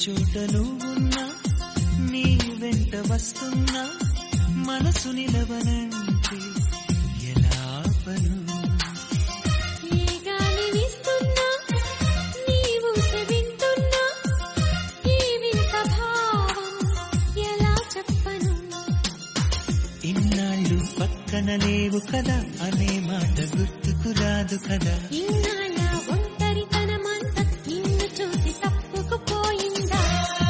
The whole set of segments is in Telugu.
చోట నువ్వున్నా నీ వెంట వస్తున్నా మనసు నిలవనంటే ఎలా పను ఏ గాలి వీస్తున్నా నీవు వింటున్నా ఈ వింత భావం ఎలా చెప్పను ఇన్నాళ్ళు పక్కన లేవు కదా అనే మాట గుర్తుకు రాదు కదా ఇన్నాళ్ళ ఒంటరితనమంత నిన్ను చూసి తప్పుకుపోయిందా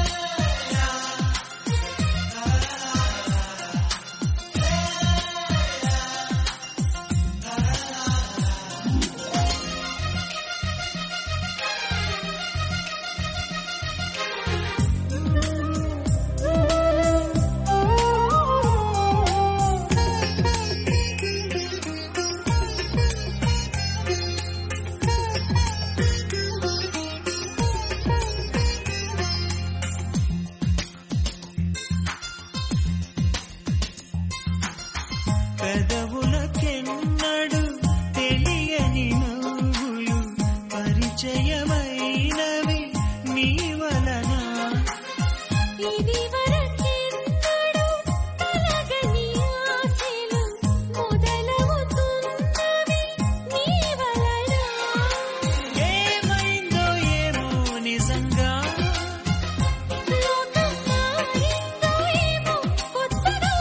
పెదవులకెన్నడు తెలియని నవ్వులు పరిచయమైనవి నీ వలన ఇది వరకెన్నడూ కలగని ఆశలు మొదలవుతున్నవి నీ వలన ఏమైందో ఏమో నిజంగా లోకం మారిందో ఏమో కొత్తగా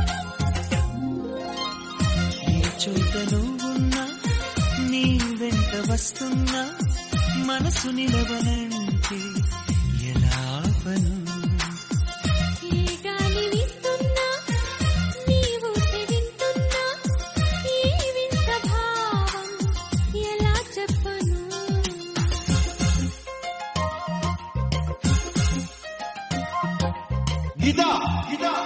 ఈ చోట నువ్వున్నా నీ వెంట వస్తున్నా మనసు నిలవనంటే ఎలా పను ఏ గాలి వీస్తున్నా నీవు వింటున్నా ఈ వింత భావం ఎలా చెప్పను గీతా గీతా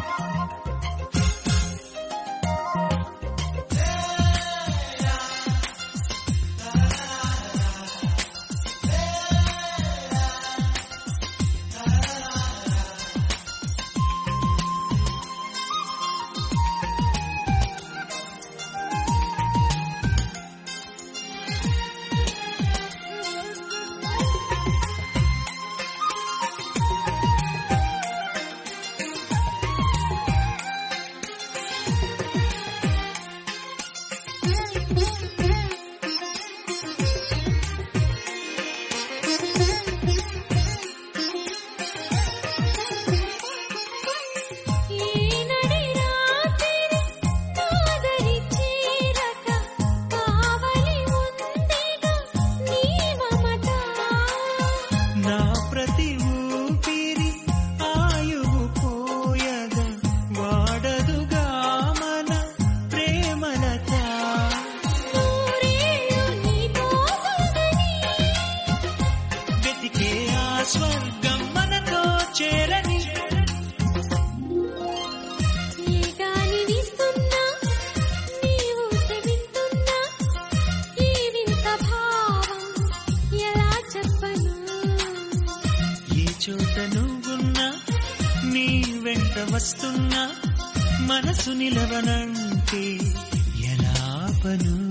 ఈనడి రాత్రి నాదరి చీరక కావలి ఉందిగా నీ మమత నా ప్రతి ఊపిరి ఆయువు పోయగా వాడదుగా మన ప్రేమలత నూరేళ్ళు నీతో సాగని వెతికే ఆ స్వర్గం మనతో చేరని ఏ గాలి వీస్తున్నా నీవు వింటున్నా ఈ వింత భావం ఎలా చెప్పను ఏ చోట నువ్వున్నా నీ వెంట వస్తున్నా మనసు నిలవనంటే ఎలా పను